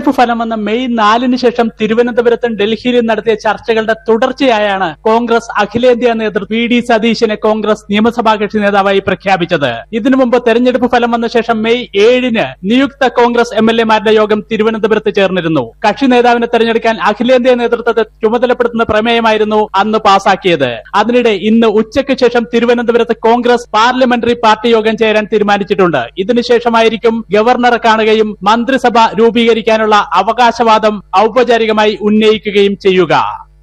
തെരഞ്ഞെടുപ്പ് ഫലം വന്ന മെയ് നാലിന് ശേഷം തിരുവനന്തപുരത്തും ഡൽഹിയിലും നടത്തിയ ചർച്ചകളുടെ തുടർച്ചയായാണ് കോൺഗ്രസ് അഖിലേന്ത്യാ നേതൃത്വം വി ഡി സതീശനെ കോൺഗ്രസ് നിയമസഭാ കക്ഷി നേതാവായി പ്രഖ്യാപിച്ചത് ഇതിനു മുമ്പ് തെരഞ്ഞെടുപ്പ് ഫലം വന്ന ശേഷം മെയ് ഏഴിന് നിയുക്ത കോൺഗ്രസ് എം എൽ എമാരുടെ യോഗം തിരുവനന്തപുരത്ത് ചേർന്നിരുന്നു കക്ഷി നേതാവിനെ തെരഞ്ഞെടുക്കാൻ അഖിലേന്ത്യാ നേതൃത്വത്തെ ചുമതലപ്പെടുത്തുന്ന പ്രമേയമായിരുന്നു അന്ന് പാസാക്കിയത് അതിനിടെ ഇന്ന് ഉച്ചയ്ക്ക് ശേഷം തിരുവനന്തപുരത്ത് കോൺഗ്രസ് പാർലമെന്ററി പാർട്ടി യോഗം ചേരാൻ തീരുമാനിച്ചിട്ടുണ്ട് ഇതിനുശേഷമായിരിക്കും ഗവർണറെ കാണുകയും മന്ത്രിസഭ രൂപീകരിക്കാനുള്ള അവകാശവാദം ഔപചാരികമായി ഉന്നയിക്കുകയും ചെയ്യുക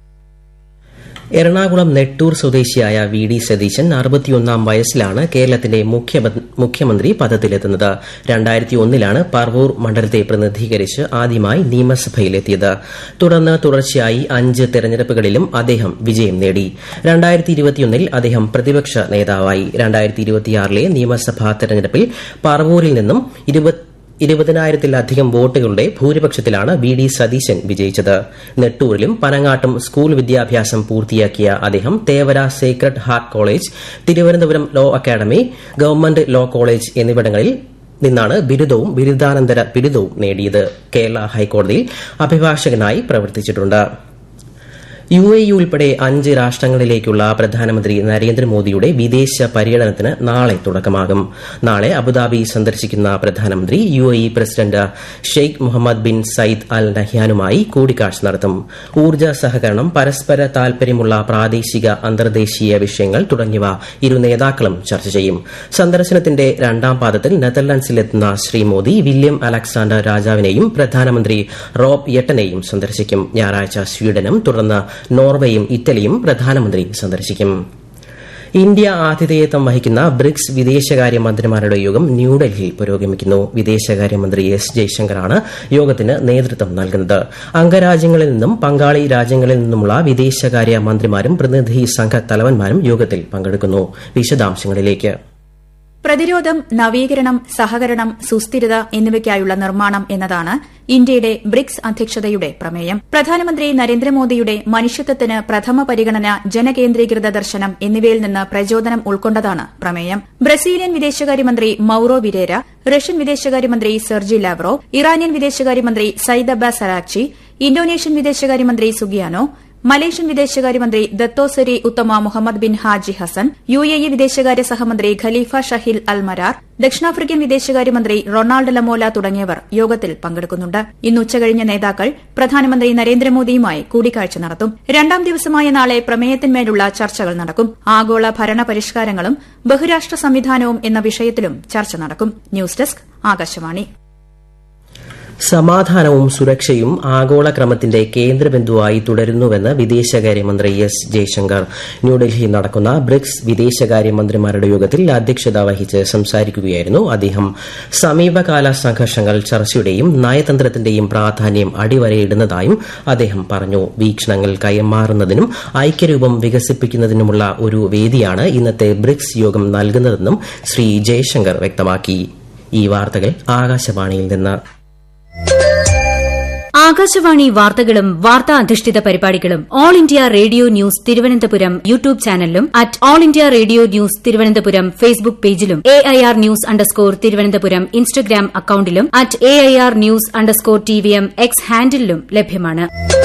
എറണാകുളം നെട്ടൂർ സ്വദേശിയായ വി ഡി സതീശൻ അറുപത്തിയൊന്നാം വയസ്സിലാണ് കേരളത്തിന്റെ മുഖ്യമന്ത്രി പദത്തിലെത്തുന്നത് രണ്ടായിരത്തി ഒന്നിലാണ് പറവൂർ മണ്ഡലത്തെ പ്രതിനിധീകരിച്ച് ആദ്യമായി നിയമസഭയിലെത്തിയത് തുടർന്ന് തുടർച്ചയായി അഞ്ച് തെരഞ്ഞെടുപ്പുകളിലും അദ്ദേഹം വിജയം നേടി രണ്ടായിരത്തി ഇരുപത്തിയൊന്നിൽ അദ്ദേഹം പ്രതിപക്ഷ നേതാവായി രണ്ടായിരത്തി ഇരുപത്തിയാറിലെ നിയമസഭാ തെരഞ്ഞെടുപ്പിൽ പറവൂരിൽ നിന്നും ഇരുപതിനായിരത്തിലധികം വോട്ടുകളുടെ ഭൂരിപക്ഷത്തിലാണ് വി ഡി സതീശൻ വിജയിച്ചത് നെട്ടൂരിലും പനങ്ങാട്ടും സ്കൂൾ വിദ്യാഭ്യാസം പൂർത്തിയാക്കിയ അദ്ദേഹം Thevara sacred heart college Thiruvananthapuram law academy government law college എന്നിവിടങ്ങളിൽ നിന്നാണ് ബിരുദവും ബിരുദാനന്തര ബിരുദവും നേടിയത് കേരള ഹൈക്കോടതിയിൽ അഭിഭാഷകനായി പ്രവർത്തിച്ചിട്ടുണ്ട് യു എ ഇ ഉൾപ്പെടെ അഞ്ച് രാഷ്ട്രങ്ങളിലേക്കുള്ള പ്രധാനമന്ത്രി നരേന്ദ്രമോദിയുടെ വിദേശ പര്യടനത്തിന് നാളെ തുടക്കമാകും നാളെ അബുദാബി സന്ദർശിക്കുന്ന പ്രധാനമന്ത്രി U A E president Sheikh Mohammed bin Zayed Al നഹ്യാനുമായി കൂടിക്കാഴ്ച നടത്തും ഊർജ്ജ സഹകരണം പരസ്പര താൽപര്യമുള്ള പ്രാദേശിക അന്തർദേശീയ വിഷയങ്ങൾ തുടങ്ങിയവ ഇരു നേതാക്കളും ചർച്ച ചെയ്യും സന്ദർശനത്തിന്റെ രണ്ടാം പാദത്തിൽ നെതർലൻഡ്സിലെത്തുന്ന ശ്രീ മോദി വില്യം അലക്സാണ്ടർ രാജാവിനെയും പ്രധാനമന്ത്രി റോബ് യെട്ടനെയും സന്ദർശിക്കും ഞായറാഴ്ച സ്വീഡനും തുടർന്ന് നോർവേയും ഇറ്റലിയും പ്രധാനമന്ത്രി സന്ദർശിക്കും ഇന്ത്യ ആതിഥേയത്വം വഹിക്കുന്ന ബ്രിക്സ് വിദേശകാര്യമന്ത്രിമാരുടെ യോഗം ന്യൂഡൽഹിയിൽ പുരോഗമിക്കുന്നു വിദേശകാര്യമന്ത്രി എസ് ജയശങ്കറാണ് യോഗത്തിന് നേതൃത്വം നൽകുന്നത് അംഗരാജ്യങ്ങളിൽ നിന്നും പങ്കാളി രാജ്യങ്ങളിൽ നിന്നുമുള്ള വിദേശകാര്യ മന്ത്രിമാരും പ്രതിനിധി സംഘ തലവന്മാരും യോഗത്തിൽ പങ്കെടുക്കുന്നു വിശദാംശങ്ങളിലേക്ക് പ്രതിരോധം നവീകരണം സഹകരണം സുസ്ഥിരത എന്നിവയ്ക്കായുള്ള നിർമ്മാണം എന്നതാണ് ഇന്ത്യയുടെ ബ്രിക്സ് അധ്യക്ഷതയുടെ പ്രമേയം പ്രധാനമന്ത്രി നരേന്ദ്രമോദിയുടെ മനുഷ്യത്വത്തിന് പ്രഥമ പരിഗണന ജനകേന്ദ്രീകൃത ദർശനം എന്നിവയിൽ നിന്ന് പ്രചോദനം ഉൾക്കൊണ്ടതാണ് പ്രമേയം ബ്രസീലിയൻ വിദേശകാര്യമന്ത്രി മൌറോ വിരേര റഷ്യൻ വിദേശകാര്യമന്ത്രി സെർജി ലാവ്റോ ഇറാനിയൻ വിദേശകാര്യമന്ത്രി സയ്യിദ് അബ്ബാസ് അറാക്ചി ഇന്തോനേഷ്യൻ വിദേശകാര്യമന്ത്രി സുഗിയാനോ മലേഷ്യൻ വിദേശകാര്യമന്ത്രി Datuk Seri Utama Mohamad bin Haji Hasan U A E വിദേശകാര്യ സഹമന്ത്രി ഖലീഫ ഷഹിൽ അൽ മരാർ ദക്ഷിണാഫ്രിക്കൻ വിദേശകാര്യമന്ത്രി റൊണാൾഡ് ലമോല തുടങ്ങിയവർ യോഗത്തിൽ പങ്കെടുക്കുന്നുണ്ട് ഇന്ന് ഉച്ചകഴിഞ്ഞ നേതാക്കൾ പ്രധാനമന്ത്രി നരേന്ദ്രമോദിയുമായി കൂടിക്കാഴ്ച നടത്തും രണ്ടാം ദിവസമായ നാളെ പ്രമേയത്തിന്മേലുള്ള ചർച്ചകൾ നടക്കും ആഗോള ഭരണ പരിഷ്കാരങ്ങളും ബഹുരാഷ്ട്ര സംവിധാനവും എന്ന വിഷയത്തിലും ചർച്ച നടക്കും ന്യൂസ് ഡെസ്ക് ആകാശവാണി സമാധാനവും സുരക്ഷയും ആഗോള ക്രമത്തിന്റെ കേന്ദ്രബിന്ദുവായി തുടരുന്നുവെന്ന് വിദേശകാര്യമന്ത്രി എസ് ജയശങ്കർ ന്യൂഡൽഹിയിൽ നടക്കുന്ന ബ്രിക്സ് വിദേശകാര്യമന്ത്രിമാരുടെ യോഗത്തിൽ അധ്യക്ഷത വഹിച്ച് സംസാരിക്കുകയായിരുന്നു അദ്ദേഹം സമീപകാല സംഘർഷങ്ങൾ ചർച്ചയുടെയും നയതന്ത്രത്തിന്റെയും പ്രാധാന്യം അടിവരയിടുന്നതായും അദ്ദേഹം പറഞ്ഞു വീക്ഷണങ്ങൾ കൈമാറുന്നതിനും ഐക്യരൂപം വികസിപ്പിക്കുന്നതിനുമുള്ള ഒരു വേദിയാണ് ഇന്നത്തെ ബ്രിക്സ് യോഗം നൽകുന്നതെന്നും ശ്രീ ജയശങ്കർ വ്യക്തമാക്കി ഈ വാർത്തകൾ ആകാശവാണിയിൽ നിന്ന് ആകാശവാണി വാർത്തകളും വാർത്താ അധിഷ്ഠിത പരിപാടികളും All India Radio news Thiruvananthapuram YouTube ചാനലിലും at All India Radio news Thiruvananthapuram Facebook പേജിലും A I R news underscore Thiruvananthapuram Instagram അക്കൌണ്ടിലും at A I R news underscore T V M X ഹാൻഡിലും ലഭ്യമാണ്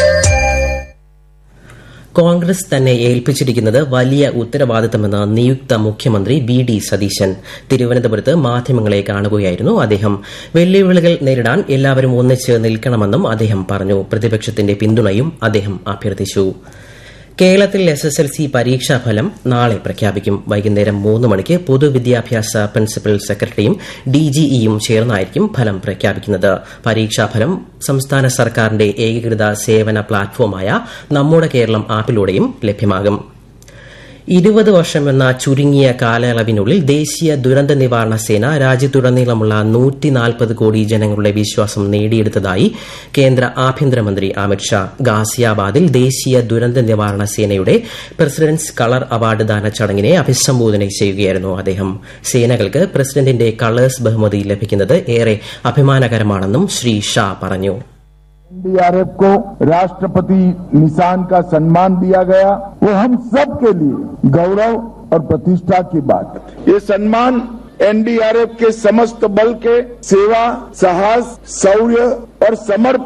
കോൺഗ്രസ് തന്നെ ഏൽപ്പിച്ചിരിക്കുന്നത് വലിയ ഉത്തരവാദിത്തമെന്ന് നിയുക്ത മുഖ്യമന്ത്രി വി ഡി സതീശൻ തിരുവനന്തപുരത്ത് മാധ്യമങ്ങളെ കാണുകയായിരുന്നു അദ്ദേഹം വെല്ലുവിളികൾ നേരിടാൻ എല്ലാവരും ഒന്നിച്ച് നിൽക്കണമെന്നും അദ്ദേഹം പറഞ്ഞു പ്രതിപക്ഷത്തിന്റെ പിന്തുണയും അദ്ദേഹം അഭ്യർത്ഥിച്ചു കേരളത്തിൽ എസ് എസ് എൽ സി പരീക്ഷാഫലം നാളെ പ്രഖ്യാപിക്കും വൈകുന്നേരം മൂന്ന് മണിക്ക് പൊതുവിദ്യാഭ്യാസ പ്രിൻസിപ്പൽ സെക്രട്ടറിയും ഡിജിഇയും ചേർന്നായിരിക്കും ഫലം പ്രഖ്യാപിക്കുന്നത് പരീക്ഷാഫലം സംസ്ഥാന സർക്കാരിന്റെ ഏകീകൃത സേവന പ്ലാറ്റ്ഫോമായ നമ്മുടെ കേരളം ആപ്പിലൂടെയും ലഭ്യമാകും ഇരുപത് വർഷമെന്ന ചുരുങ്ങിയ കാലയളവിനുള്ളിൽ ദേശീയ ദുരന്ത നിവാരണ സേന രാജ്യത്തുടനീളമുള്ള നൂറ്റിനാൽപ്പത് കോടി ജനങ്ങളുടെ വിശ്വാസം നേടിയെടുത്തതായി കേന്ദ്ര ആഭ്യന്തരമന്ത്രി അമിത്ഷാ ഗാസിയാബാദിൽ ദേശീയ ദുരന്ത നിവാരണ സേനയുടെ പ്രസിഡന്റ്സ് കളർ അവാർഡ് ദാന ചടങ്ങിനെ അഭിസംബോധന ചെയ്യുകയായിരുന്നു അദ്ദേഹം സേനകൾക്ക് പ്രസിഡന്റിന്റെ കളേഴ്സ് ബഹുമതി ലഭിക്കുന്നത് ഏറെ അഭിമാനകരമാണെന്നും ശ്രീ ഷാ പറഞ്ഞു एनडीआरएफ को राष्ट्रपति निशान का सम्मान दिया गया वो हम सब के लिए गौरव और प्रतिष्ठा की बात है ये सम्मान एनडीआरएफ के समस्त बल के सेवा साहस शौर्य और समर्पण